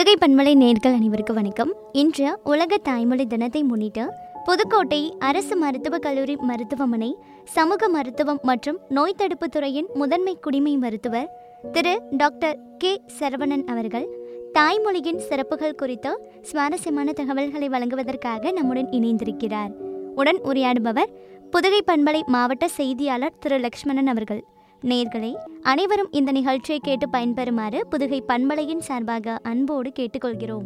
புதுகை பண்பலை நேர்கள் அனைவருக்கும் வணக்கம் இன்று உலக தாய்மொழி தினத்தை முன்னிட்டு புதுக்கோட்டை அரசு மருத்துவக் கல்லூரி மருத்துவமனை சமூக மருத்துவம் மற்றும் நோய் தடுப்பு துறையின் முதன்மை குடிமை மருத்துவர் திரு டாக்டர் கே சரவணன் அவர்கள் தாய்மொழியின் சிறப்புகள் குறித்து சுவாரஸ்யமான தகவல்களை வழங்குவதற்காக நம்முடன் இணைந்திருக்கிறார் உடன் உரையாடுபவர் புதுகை பண்பலை மாவட்ட செய்தியாளர் திரு லக்ஷ்மணன் அவர்கள் நேர்களே அனைவரும் இந்த நிகழ்ச்சியை கேட்டு பயன்பெறுமாறு புதுகை பண்பலையின் சார்பாக அன்போடு கேட்டுக்கொள்கிறோம்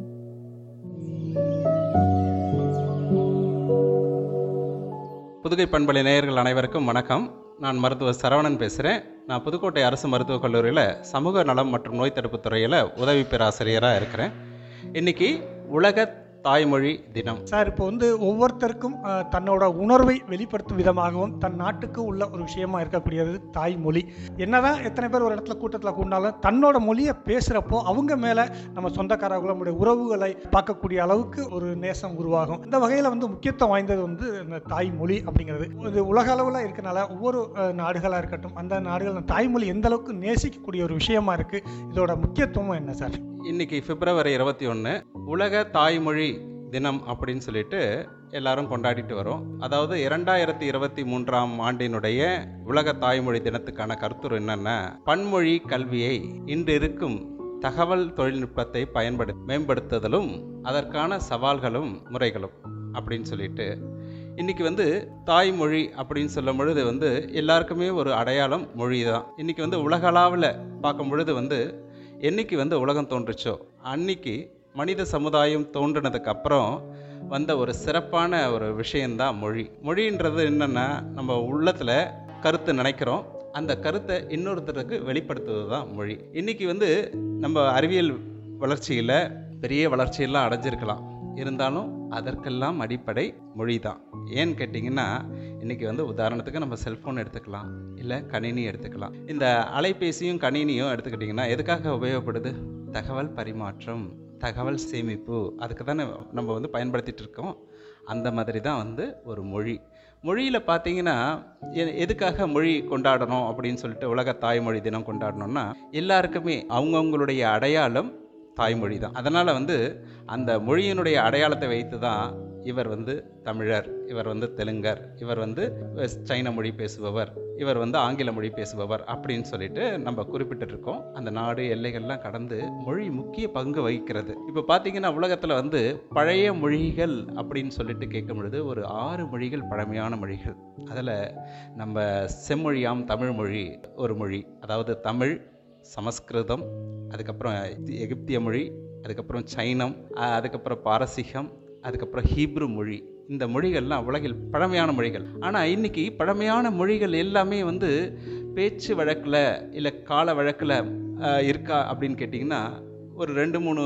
புதுகை பண்பலை நேயர்கள் அனைவருக்கும் வணக்கம் நான் மருத்துவர் சரவணன் பேசுகிறேன் நான் புதுக்கோட்டை அரசு மருத்துவக் கல்லூரியில் சமூக நலம் மற்றும் நோய் தடுப்பு துறையில் உதவி பேராசிரியராக இருக்கிறேன் இன்னைக்கு உலக தாய்மொழி தினம் சார் இப்போ வந்து ஒவ்வொருத்தருக்கும் அஹ், தன்னோட உணர்வை வெளிப்படுத்தும் விதமாகவும் தன் நாட்டுக்கு உள்ள ஒரு விஷயமா இருக்கக்கூடியது தாய்மொழி என்னதான் எத்தனை பேர் ஒரு இடத்துல கூட்டத்தில் கூண்டாலும் தன்னோட மொழியை பேசுகிறப்போ அவங்க மேலே நம்ம சொந்தக்காரர்கள் நம்முடைய உறவுகளை பார்க்கக்கூடிய அளவுக்கு ஒரு நேசம் உருவாகும் இந்த வகையில் வந்து முக்கியத்துவம் வாய்ந்தது வந்து இந்த தாய்மொழி அப்படிங்கிறது இது உலக அளவில் இருக்கனால ஒவ்வொரு நாடுகளாக இருக்கட்டும் அந்த நாடுகள் அந்த தாய்மொழி எந்த அளவுக்கு நேசிக்கக்கூடிய ஒரு விஷயமா இருக்குது இதோட முக்கியத்துவம் என்ன சார் இன்னைக்கு பிப்ரவரி இருபத்தி ஒன்று உலக தாய்மொழி தினம் அப்படின்னு சொல்லிட்டு எல்லாரும் கொண்டாடிட்டு வரோம் அதாவது இரண்டாயிரத்தி இருபத்தி மூன்றாம் ஆண்டினுடைய உலக தாய்மொழி தினத்துக்கான கருத்துரு என்னன்னா பன்மொழி கல்வியை இன்று இருக்கும் தகவல் தொழில்நுட்பத்தை பயன்படு மேம்படுத்துதலும் அதற்கான சவால்களும் முறைகளும் அப்படின்னு சொல்லிட்டு இன்னைக்கு வந்து தாய்மொழி அப்படின்னு சொல்லும் பொழுது வந்து எல்லாருக்குமே ஒரு அடையாளம் மொழி தான் இன்னைக்கு வந்து உலகளாவில் பார்க்கும் பொழுது வந்து என்னைக்கு வந்து உலகம் தோன்றுச்சோ அன்னைக்கு மனித சமுதாயம் தோன்றினதுக்கு அப்புறம் வந்த ஒரு சிறப்பான ஒரு விஷயந்தான் மொழி மொழின்றது என்னென்னா நம்ம உள்ளத்தில் கருத்து நினைக்கிறோம் அந்த கருத்தை இன்னொருத்தருக்கு வெளிப்படுத்துவது தான் மொழி இன்னைக்கு வந்து நம்ம அறிவியல் வளர்ச்சியில் பெரிய வளர்ச்சியெல்லாம் அடைஞ்சிருக்கலாம் இருந்தாலும் அதற்கெல்லாம் அடிப்படை மொழி தான் ஏன்னு கேட்டிங்கன்னா இன்றைக்கி வந்து உதாரணத்துக்கு நம்ம செல்ஃபோன் எடுத்துக்கலாம் இல்லை கணினி எடுத்துக்கலாம் இந்த அலைபேசியும் கணினியும் எடுத்துக்கிட்டிங்கன்னா எதுக்காக உபயோகப்படுது தகவல் பரிமாற்றம் தகவல் சேமிப்பு அதுக்கு தானே நம்ம வந்து பயன்படுத்திட்டு இருக்கோம் அந்த மாதிரி தான் வந்து ஒரு மொழி மொழியில் பார்த்தீங்கன்னா எ- எதுக்காக மொழி கொண்டாடணும் அப்படின்னு சொல்லிட்டு உலக தாய்மொழி தினம் கொண்டாடணும்னா எல்லாருக்குமே அவங்கவுங்களுடைய அடையாளம் தாய்மொழி தான் அதனால் வந்து அந்த மொழியினுடைய அடையாளத்தை வைத்து தான் இவர் வந்து தமிழர் இவர் வந்து தெலுங்கர் இவர் வந்து வெஸ்- சைன மொழி பேசுபவர் இவர் வந்து ஆங்கில மொழி பேசுபவர் அப்படின்னு சொல்லிட்டு நம்ம குறிப்பிட்டிருக்கோம் அந்த நாடு எல்லைகள்லாம் கடந்து மொழி முக்கிய பங்கு வகிக்கிறது இப்போ பார்த்தீங்கன்னா உலகத்தில் வந்து பழைய மொழிகள் அப்படின்னு சொல்லிட்டு கேட்கும் பொழுது ஒரு ஆறு மொழிகள் பழமையான மொழிகள் அதில் நம்ம செம்மொழியாம் தமிழ் மொழி ஒரு மொழி அதாவது தமிழ் சமஸ்கிருதம் அதுக்கப்புறம் எகிப்திய மொழி அதுக்கப்புறம் சைனம் அஹ் அதுக்கப்புறம் பாரசீகம் அதுக்கப்புறம் ஹீப்ரு மொழி இந்த மொழிகள்லாம் உலகில் பழமையான மொழிகள் ஆனால் இன்னைக்கு பழமையான மொழிகள் எல்லாமே வந்து பேச்சு வழக்கில் இல்லை கால வழக்கில் இருக்கா அப்படின்னு கேட்டிங்கன்னா ஒரு ரெண்டு மூணு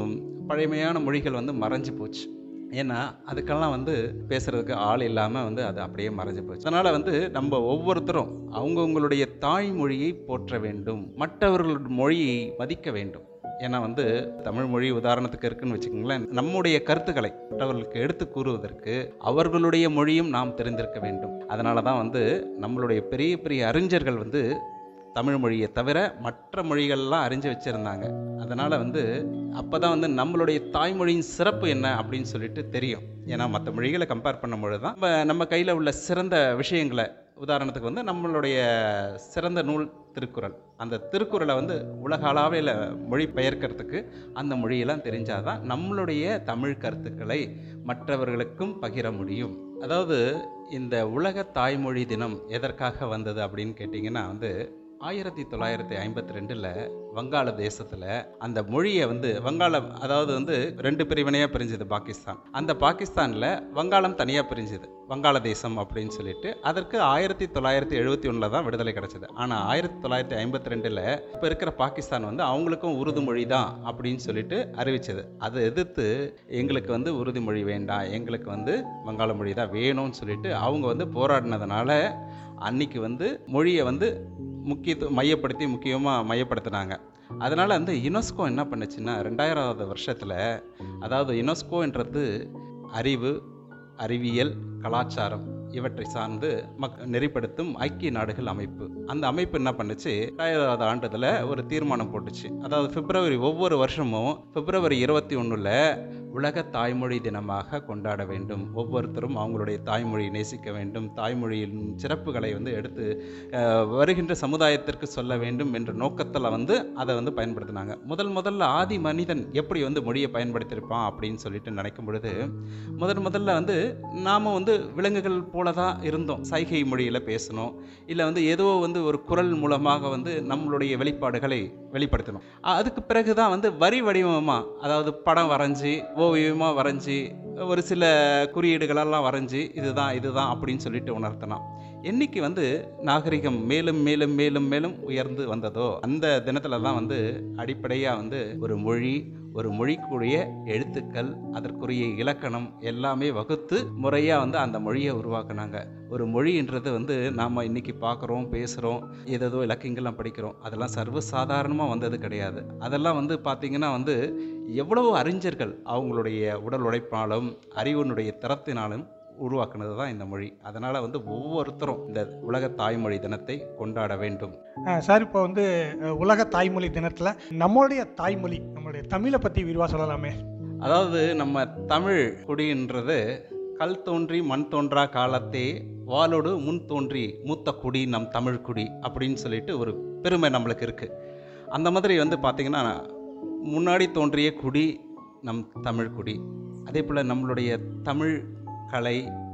பழமையான மொழிகள் வந்து மறைஞ்சு போச்சு ஏன்னா அதுக்கெல்லாம் வந்து பேசுறதுக்கு ஆள் இல்லாமல் வந்து அது அப்படியே மறைஞ்சு போச்சு அதனால் வந்து நம்ம ஒவ்வொருத்தரும் அவங்கவுங்களுடைய தாய்மொழியை போற்ற வேண்டும் மற்றவர்களுடைய மொழியை மதிக்க வேண்டும் ஏன்னா வந்து தமிழ் மொழி உதாரணத்துக்கு இருக்குன்னு வச்சுக்கோங்களேன் நம்முடைய கருத்துக்களை மற்றவர்களுக்கு எடுத்து கூறுவதற்கு அவர்களுடைய மொழியும் நாம் தெரிந்திருக்க வேண்டும் அதனால தான் வந்து நம்மளுடைய பெரிய பெரிய அறிஞர்கள் வந்து தமிழ் மொழியை தவிர மற்ற மொழிகள்லாம் அறிஞ்சு வச்சுருந்தாங்க அதனால் வந்து அப்போ தான் வந்து நம்மளுடைய தாய்மொழியின் சிறப்பு என்ன அப்படின்னு சொல்லிட்டு தெரியும் ஏன்னா மற்ற மொழிகளை கம்பேர் பண்ணும்பொழுது தான் நம்ம நம்ம கையில் உள்ள சிறந்த விஷயங்களை உதாரணத்துக்கு வந்து நம்மளுடைய சிறந்த நூல் திருக்குறள் அந்த திருக்குறளை வந்து உலக அளவில் மொழி பெயர்க்கிறதுக்கு அந்த மொழியெல்லாம் தெரிஞ்சாதான் நம்மளுடைய தமிழ் கருத்துக்களை மற்றவர்களுக்கும் பகிர முடியும் அதாவது இந்த உலக தாய்மொழி தினம் எதற்காக வந்தது அப்படின்னு கேட்டிங்கன்னா வந்து ஆயிரத்தி தொள்ளாயிரத்தி ஐம்பத்தி ரெண்டில் வங்காள தேசத்தில் அந்த மொழியை வந்து வங்காளம் அதாவது வந்து ரெண்டு பிரிவினையாக பிரிஞ்சுது பாகிஸ்தான் அந்த பாகிஸ்தானில் வங்காளம் தனியாக பிரிஞ்சுது வங்காள தேசம் அப்படின்னு சொல்லிட்டு அதற்கு ஆயிரத்தி தொள்ளாயிரத்தி எழுபத்தி ஒன்றில் தான் விடுதலை கிடச்சிது ஆனால் ஆயிரத்தி தொள்ளாயிரத்தி ஐம்பத்தி ரெண்டில் இப்போ இருக்கிற பாகிஸ்தான் வந்து அவங்களுக்கும் உருது மொழி தான் அப்படின்னு சொல்லிட்டு அறிவிச்சது அதை எதிர்த்து எங்களுக்கு வந்து உருது மொழி வேண்டாம் எங்களுக்கு வந்து வங்காள மொழி தான் வேணும்னு சொல்லிட்டு அவங்க வந்து போராடினதுனால அன்னைக்கு வந்து மொழியை வந்து முக்கியத்துவம் மையப்படுத்தி முக்கியமாக மையப்படுத்தினாங்க அதனால் வந்து யுனெஸ்கோ என்ன பண்ணுச்சுன்னா ரெண்டாயிராவது வருஷத்தில் அதாவது யுனெஸ்கோன்றது அறிவு அறிவியல் கலாச்சாரம் இவற்றை சார்ந்து மக் நெறிப்படுத்தும் ஐக்கிய நாடுகள் அமைப்பு அந்த அமைப்பு என்ன பண்ணுச்சு ரெண்டாயிரவது ஆண்டுல ஒரு தீர்மானம் போட்டுச்சு அதாவது பிப்ரவரி ஒவ்வொரு வருஷமும் பிப்ரவரி இருபத்தி ஒன்றில் உலக தாய்மொழி தினமாக கொண்டாட வேண்டும் ஒவ்வொருத்தரும் அவங்களுடைய தாய்மொழியை நேசிக்க வேண்டும் தாய்மொழியின் சிறப்புகளை வந்து எடுத்து அஹ், வருகின்ற சமுதாயத்திற்கு சொல்ல வேண்டும் என்ற நோக்கத்தில் வந்து அதை வந்து பயன்படுத்தினாங்க முதல் முதல்ல ஆதி மனிதன் எப்படி வந்து மொழியை பயன்படுத்தியிருப்பான் அப்படின்னு சொல்லிட்டு நினைக்கும் பொழுது முதன் முதல்ல வந்து நாம் வந்து விலங்குகள் போல தான் இருந்தோம் சைகை மொழியில் பேசணும் இல்லை வந்து ஏதோ வந்து ஒரு குரல் மூலமாக வந்து நம்மளுடைய வெளிப்பாடுகளை வெளிப்படுத்தணும் அ- அதுக்கு பிறகு தான் வந்து வரி வடிவமாக அதாவது படம் வரைஞ்சி ஓவியமாக வரைஞ்சி ஒரு சில குறியீடுகளெல்லாம் வரைஞ்சி இதுதான் இதுதான் அப்படின்னு சொல்லிட்டு உணர்த்தலாம் என்னைக்கு வந்து நாகரிகம் மேலும் மேலும் மேலும் மேலும் உயர்ந்து வந்ததோ அந்த தினத்தில் தான் வந்து அடிப்படையாக வந்து ஒரு மொழி ஒரு மொழிக்குரிய எழுத்துக்கள் அதற்குரிய இலக்கணம் எல்லாமே வகுத்து முறையாக வந்து அந்த மொழியை உருவாக்குனாங்க ஒரு மொழின்றது வந்து நாம் இன்னைக்கு பார்க்குறோம் பேசுகிறோம் ஏதேதோ இலக்கியங்கள்லாம் படிக்கிறோம் அதெல்லாம் சர்வசாதாரணமாக வந்தது கிடையாது அதெல்லாம் வந்து பார்த்திங்கன்னா வந்து எவ்வளவு அறிஞர்கள் அவங்களுடைய உடல் உழைப்பாலும் அறிவினுடைய திறத்தினாலும் உருவாக்குனது தான் இந்த மொழி அதனால் வந்து ஒவ்வொருத்தரும் இந்த உலக தாய்மொழி தினத்தை கொண்டாட வேண்டும் அஹ் சார் இப்போ வந்து அஹ், உலக தாய்மொழி தினத்தில் நம்மளுடைய தாய்மொழி நம்மளுடைய தமிழை பற்றி விரிவாக சொல்லலாமே அதாவது நம்ம தமிழ் குடின்றது கல் தோன்றி மண் தோன்றா காலத்தே வாளோடு முன் தோன்றி மூத்த குடி நம் தமிழ் குடி அப்படின்னு சொல்லிட்டு ஒரு பெருமை நம்மளுக்கு இருக்குது அந்த மாதிரி வந்து பார்த்திங்கன்னா முன்னாடி தோன்றிய குடி நம் தமிழ் குடி அதே போல் நம்மளுடைய தமிழ் கலை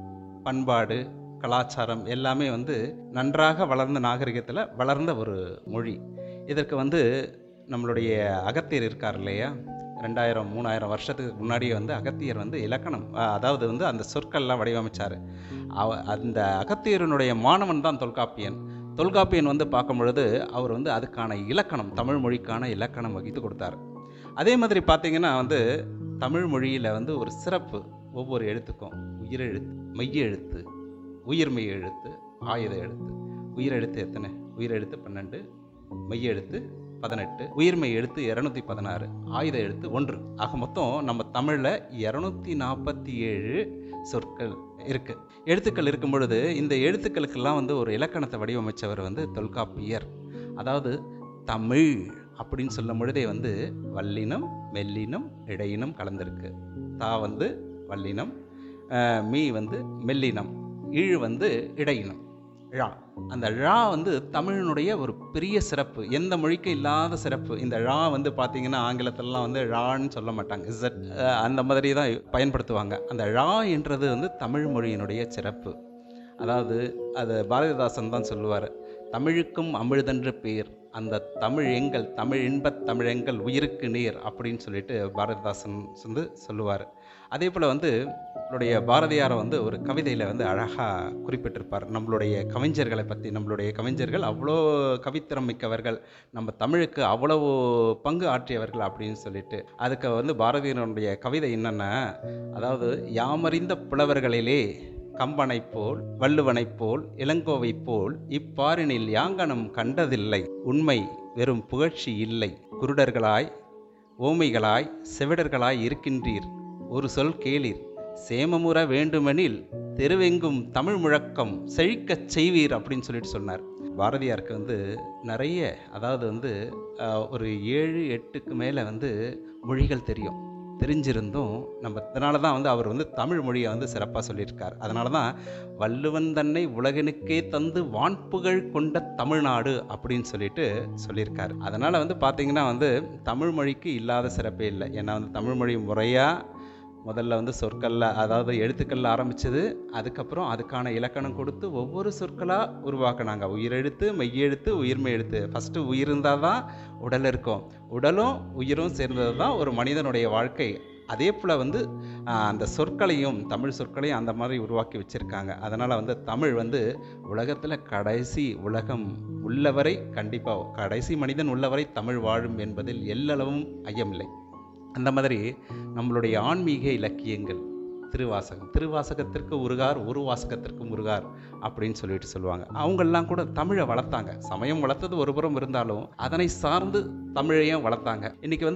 பண்பாடு கலாச்சாரம் எல்லாமே வந்து நன்றாக வளர்ந்த நாகரிகத்தில் வளர்ந்த ஒரு மொழி இதற்கு வந்து நம்மளுடைய அகத்தியர் இருக்கார் இல்லையா ரெண்டாயிரம் மூணாயிரம் வருஷத்துக்கு முன்னாடியே வந்து அகத்தியர் வந்து இலக்கணம் அஹ், அதாவது வந்து அந்த சொற்கள்லாம் வடிவமைச்சார் அவ அந்த அகத்தியரனுடைய மாணவன் தான் தொல்காப்பியன் தொல்காப்பியன் வந்து பார்க்கும் பொழுது அவர் வந்து அதுக்கான இலக்கணம் தமிழ் மொழிக்கான இலக்கணம் வகித்து கொடுத்தார் அதே மாதிரி பார்த்தீங்கன்னா வந்து தமிழ் மொழியில் வந்து ஒரு சிறப்பு ஒவ்வொரு எழுத்துக்கும் உயிரெழுத்து மெய்ய எழுத்து உயிர்மெய் எழுத்து ஆயுத எழுத்து உயிரெழுத்து எத்தனை உயிரெழுத்து பன்னெண்டு மெய்ய எழுத்து பதினெட்டு உயிர்மெய் எழுத்து இரநூத்தி பதினாறு ஆயுத எழுத்து ஒன்று ஆக மொத்தம் நம்ம தமிழில் இரநூத்தி நாற்பத்தி ஏழு சொற்கள் இருக்கு எழுத்துக்கள் இருக்கும் பொழுது இந்த எழுத்துக்களுக்கெல்லாம் வந்து ஒரு இலக்கணத்தை வடிவமைச்சவர் வந்து தொல்காப்பியர் அதாவது தமிழ் அப்படின்னு சொல்லும் பொழுதே வந்து வல்லினம் மெல்லினம் இடையினம் கலந்திருக்கு தா வந்து வல்லினம் அஹ், மீ வந்து மெல்லினம் ஈழ் வந்து இடையினம் ழா அந்த ழா வந்து தமிழினுடைய ஒரு பெரிய சிறப்பு எந்த மொழிக்கு இல்லாத சிறப்பு இந்த ழா வந்து பார்த்தீங்கன்னா ஆங்கிலத்திலலாம் வந்து ழான்னு சொல்ல மாட்டாங்க இசட் அந்த மாதிரி தான் பயன்படுத்துவாங்க அந்த ழா என்றது வந்து தமிழ் மொழியினுடைய சிறப்பு அதாவது அது பாரதிதாசன் தான் சொல்லுவார் தமிழுக்கும் அமிழ்தென்று பேர் அந்த தமிழ் எங்கள் தமிழ் இன்பத் தமிழெங்கள் உயிருக்கு நீர் அப்படின்னு சொல்லிட்டு பாரதிதாசன் வந்து சொல்லுவார் அதே போல் வந்து நம்மளுடைய பாரதியாரை வந்து ஒரு கவிதையில் வந்து அழகாக குறிப்பிட்டிருப்பார் நம்மளுடைய கவிஞர்களை பற்றி நம்மளுடைய கவிஞர்கள் அவ்வளோ கவித்திறம் மிக்கவர்கள் நம்ம தமிழுக்கு அவ்வளவு பங்கு ஆற்றியவர்கள் அப்படின்னு சொல்லிட்டு அதுக்கு வந்து பாரதியாருடைய கவிதை என்னென்னா அதாவது யாமறிந்த புலவர்களிலே கம்பனைப் போல் வள்ளுவனைப் போல் இளங்கோவைப் போல் இப்பாரினில் யாங்கனம் கண்டதில்லை உண்மை வெறும் புகழ்ச்சி இல்லை குருடர்களாய் ஓமைகளாய் செவிடர்களாய் இருக்கின்றீர் ஒரு சொல் கேளீர் சேமமுற வேண்டுமெனில் தெருவெங்கும் தமிழ் முழக்கம் செழிக்கச் செய்வீர் அப்படின்னு சொல்லிட்டு சொன்னார் பாரதியாருக்கு வந்து நிறைய அதாவது வந்து ஆஹ், ஒரு ஏழு எட்டுக்கு மேலே வந்து மொழிகள் தெரியும் தெரிஞ்சிருந்தும் நம்ம இதனால தான் வந்து அவர் வந்து தமிழ் மொழியை வந்து சிறப்பாக சொல்லியிருக்கார் அதனால தான் வள்ளுவன் தன்னை உலகனுக்கே தந்து வான்புகழ் கொண்ட தமிழ்நாடு அப்படின்னு சொல்லிட்டு சொல்லியிருக்காரு அதனால் வந்து பார்த்தீங்கன்னா வந்து தமிழ் மொழிக்கு இல்லாத சிறப்பே இல்லை ஏன்னா வந்து தமிழ் மொழி முறையாக முதல்ல வந்து சொற்களில் அதாவது எழுத்துக்களில் ஆரம்பிச்சது அதுக்கப்புறம் அதுக்கான இலக்கணம் கொடுத்து ஒவ்வொரு சொற்களாக உருவாக்குனாங்க உயிரெழுத்து மெய்யெழுத்து உயிர்மெய் எழுத்து ஃபஸ்ட்டு உயிர் இருந்தால் தான் உடல் இருக்கும் உடலும் உயிரும் சேர்ந்தது தான் ஒரு மனிதனுடைய வாழ்க்கை அதே போல் வந்து ஆஹ், அந்த சொற்களையும் தமிழ் சொற்களையும் அந்த மாதிரி உருவாக்கி வச்சுருக்காங்க அதனால் வந்து தமிழ் வந்து உலகத்தில் கடைசி உலகம் உள்ளவரை கண்டிப்பாக கடைசி மனிதன் உள்ளவரை தமிழ் வாழும் என்பதில் எல்லளவும் ஐயமில்லை அந்த மாதிரி நம்மளுடைய ஆன்மீக இலக்கியங்கள் திருவாசகம் திருவாசகத்திற்கு உருகார் ஒரு வாசகத்திற்கு முருகார் அப்படின்னு சொல்லிட்டு சொல்லுவாங்க அவங்கெல்லாம் கூட தமிழை வளர்த்தாங்க சமயம் வளர்த்தது ஒரு புறம் இருந்தாலும் அதனை சார்ந்து தமிழையும் வளர்த்தாங்க இன்னைக்கு வந்து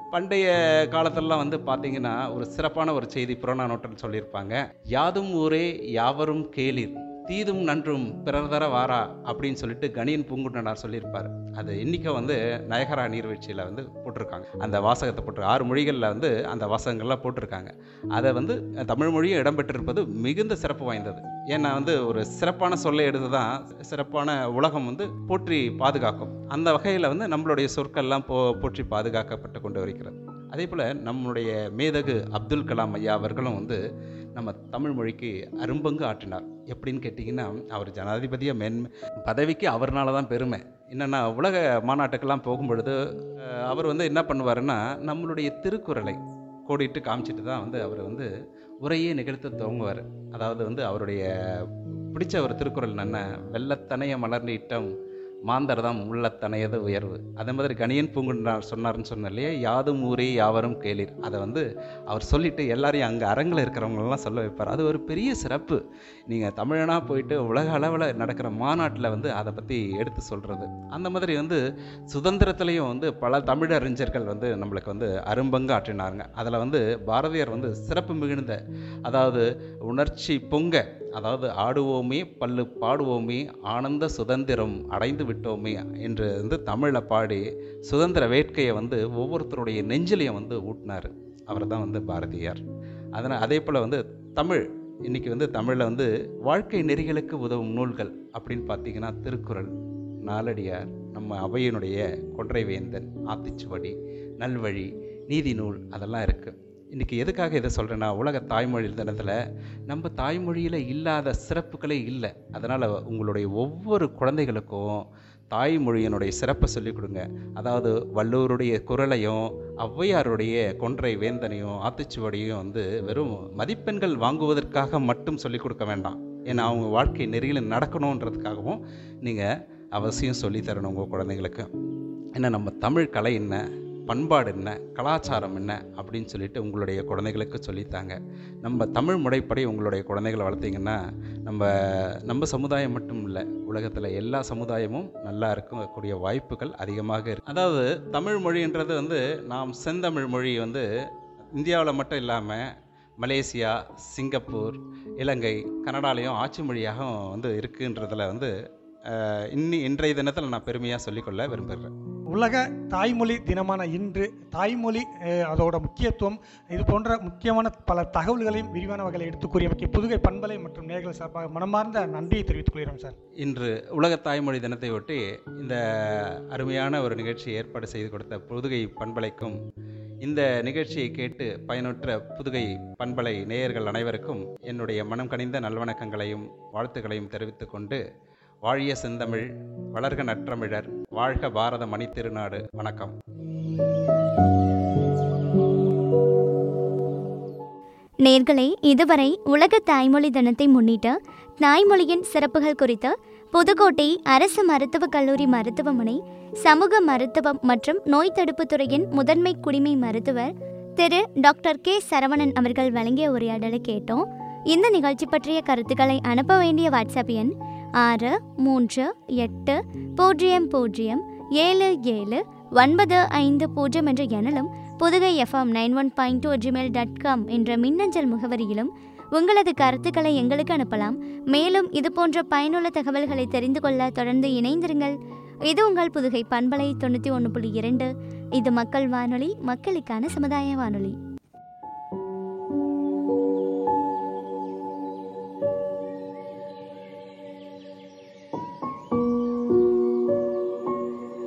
பண்டைய காலத்திலலாம் வந்து பார்த்தீங்கன்னா ஒரு சிறப்பான ஒரு செய்தி புறநானூற்றில் சொல்லியிருப்பாங்க யாதும் ஊரே யாவரும் கேளிர் தீதும் நன்றும் பிறர் தர வாரா அப்படின்னு சொல்லிட்டு கணியன் பூங்குட்டனார் சொல்லியிருப்பார் அது இன்னைக்கு வந்து நயகரா நீர்வீழ்ச்சியில் வந்து போட்டிருக்காங்க அந்த வாசகத்தை போட்டு ஆறு மொழிகளில் வந்து அந்த வாசகங்கள்லாம் போட்டிருக்காங்க அதை வந்து தமிழ் மொழியும் இடம்பெற்றிருப்பது மிகுந்த சிறப்பு வாய்ந்தது ஏன்னா வந்து ஒரு சிறப்பான சொல்லை எடுத்து தான் சிறப்பான உலகம் வந்து போற்றி பாதுகாக்கும் அந்த வகையில் வந்து நம்மளுடைய சொற்கள்லாம் போ போற்றி பாதுகாக்கப்பட்டு கொண்டு வருகிறது அதே போல் நம்முடைய மேதகு அப்துல் கலாம் ஐயா அவர்களும் வந்து நம்ம தமிழ் மொழிக்கு அரும்பங்கு ஆற்றினார் எப்படின்னு கேட்டிங்கன்னா அவர் ஜனாதிபதியாக மேன் பதவிக்கு அவர்னால தான் பெருமை என்னென்னா உலக மாநாட்டுக்கெல்லாம் போகும்பொழுது அஹ், அவர் வந்து என்ன பண்ணுவாருன்னா நம்மளுடைய திருக்குறளை கோடிட்டு காமிச்சிட்டு தான் வந்து அவர் வந்து உரையே நிகழ்த்த துவங்குவார் அதாவது வந்து அவருடைய பிடிச்ச ஒரு திருக்குறள் என்ன வெள்ளத்தனைய மலர்நீட்டம் மாந்தர்தாம் உள்ளத்தனையது உயர்வு அதே மாதிரி கணியன் பூங்குன்றார் சொன்னார்னு சொன்ன இல்லையா யாதும் ஊரே யாவரும் கேளிர் அதை வந்து அவர் சொல்லிட்டு எல்லாரையும் அங்கே அரங்கில் இருக்கிறவங்களெல்லாம் சொல்ல வைப்பார் அது ஒரு பெரிய சிறப்பு நீங்கள் தமிழனாக போயிட்டு உலக அளவில் நடக்கிற மாநாட்டில் வந்து அதை பற்றி எடுத்து சொல்கிறது அந்த மாதிரி வந்து சுதந்திரத்திலையும் வந்து பல தமிழறிஞர்கள் வந்து நம்மளுக்கு வந்து அரும்பங்கு ஆற்றினாருங்க அதில் வந்து பாரதியார் வந்து சிறப்பு மிகுந்த அதாவது உணர்ச்சி பொங்க அதாவது ஆடுவோமே பல்லு பாடுவோமே ஆனந்த சுதந்திரம் அடைந்து விட்டோமே என்று வந்து தமிழில் பாடி சுதந்திர வேட்கையை வந்து ஒவ்வொருத்தருடைய நெஞ்சிலையும் வந்து ஊட்டினார் அவர் தான் வந்து பாரதியார் அதனால் அதே போல் வந்து தமிழ் இன்றைக்கி வந்து தமிழில் வந்து வாழ்க்கை நெறிகளுக்கு உதவும் நூல்கள் அப்படின்னு பார்த்தீங்கன்னா திருக்குறள் நாலடியார் நம்ம அவையினுடைய கொன்றைவேந்தன் ஆத்திச்சுவடி நல்வழி நீதி நூல் அதெல்லாம் இருக்குது இன்றைக்கி எதுக்காக இதை சொல்கிறேன்னா உலக தாய்மொழி தினத்தில் நம்ம தாய்மொழியில் இல்லாத சிறப்புகளே இல்லை அதனால் உங்களுடைய ஒவ்வொரு குழந்தைகளுக்கும் தாய்மொழியினுடைய சிறப்பை சொல்லிக் கொடுங்க அதாவது வள்ளுவருடைய குரலையும் ஔவையாருடைய கொன்றை வேந்தனையும் ஆத்திச்சுவடியும் வந்து வெறும் மதிப்பெண்கள் வாங்குவதற்காக மட்டும் சொல்லிக் கொடுக்க வேண்டாம் ஏன்னா அவங்க வாழ்க்கை நெறியில் நடக்கணுன்றதுக்காகவும் நீங்கள் அவசியம் சொல்லித் தரணும் உங்கள் குழந்தைங்களுக்கு ஏன்னா நம்ம தமிழ் கலை என்ன பண்பாடு என்ன கலாச்சாரம் என்ன அப்படின்னு சொல்லிட்டு உங்களுடைய குழந்தைகளுக்கு சொல்லித்தாங்க நம்ம தமிழ் முறைப்படி உங்களுடைய குழந்தைகளை வளர்த்தீங்கன்னா நம்ம நம்ம சமுதாயம் மட்டும் இல்லை உலகத்தில் எல்லா சமுதாயமும் நல்லா இருக்கக்கூடிய வாய்ப்புகள் அதிகமாக இருக்கு அதாவது தமிழ் மொழின்றது வந்து நாம் செந்தமிழ் மொழி வந்து இந்தியாவில் மட்டும் இல்லாமல் மலேசியா சிங்கப்பூர் இலங்கை கனடாலையும் ஆட்சி மொழியாகவும் வந்து இருக்குன்றதுல வந்து அஹ், இன்னி இன்றைய தினத்தில் நான் பெருமையாக சொல்லிக்கொள்ள விரும்புகிறேன் உலக தாய்மொழி தினமான இன்று தாய்மொழி அஹ், அதோட முக்கியத்துவம் இது போன்ற முக்கியமான பல தகவல்களையும் விரிவான வகையில் எடுத்து கூறியமைக்கு புதுகை பண்பலை மற்றும் நேர்கள் சார்பாக மனமார்ந்த நன்றியை தெரிவித்துக் கொள்கிறோம் சார் இன்று உலக தாய்மொழி தினத்தை ஒட்டி இந்த அருமையான ஒரு நிகழ்ச்சியை ஏற்பாடு செய்து கொடுத்த புதுகை பண்பலைக்கும் இந்த நிகழ்ச்சியை கேட்டு பயனுற்ற புதுகை பண்பலை நேயர்கள் அனைவருக்கும் என்னுடைய மனம் கனிந்த நல்வணக்கங்களையும் வாழ்த்துக்களையும் தெரிவித்துக் கொண்டு வாழிய செந்தமிழ் வளர்க நற்றமிழர் வாழ்க பாரத மணித்திருநாடு வணக்கம் நேர்களே இதுவரை உலக தாய்மொழி தினத்தை முன்னிட்டு தாய்மொழியின் சிறப்புகள் குறித்து புதுக்கோட்டை அரசு மருத்துவக் கல்லூரி மருத்துவமனை சமூக மருத்துவம் மற்றும் நோய் தடுப்புத் துறையின் முதன்மை குடிமை மருத்துவர் திரு டாக்டர் கே சரவணன் அவர்கள் வழங்கிய உரையாடலை கேட்டோம் இந்த நிகழ்ச்சி பற்றிய கருத்துக்களை அனுப்ப வேண்டிய வாட்ஸ்அப் எண் ஆறு மூன்று எட்டு பூஜ்ஜியம் பூஜ்ஜியம் ஏழு ஏழு ஒன்பது ஐந்து பூஜ்ஜியம் என்ற எண்ணிலும் Pudugai FM nine one point two Gmail dot com என்ற மின்னஞ்சல் முகவரியிலும் உங்களது கருத்துக்களை எங்களுக்கு அனுப்பலாம் மேலும் இது போன்ற பயனுள்ள தகவல்களை தெரிந்து கொள்ள தொடர்ந்து இணைந்திருங்கள் இது உங்கள் புதுகை பண்பலை தொண்ணூற்றி ஒன்று புள்ளி இரண்டு இது மக்கள் வானொலி மக்களுக்கான சமுதாய வானொலி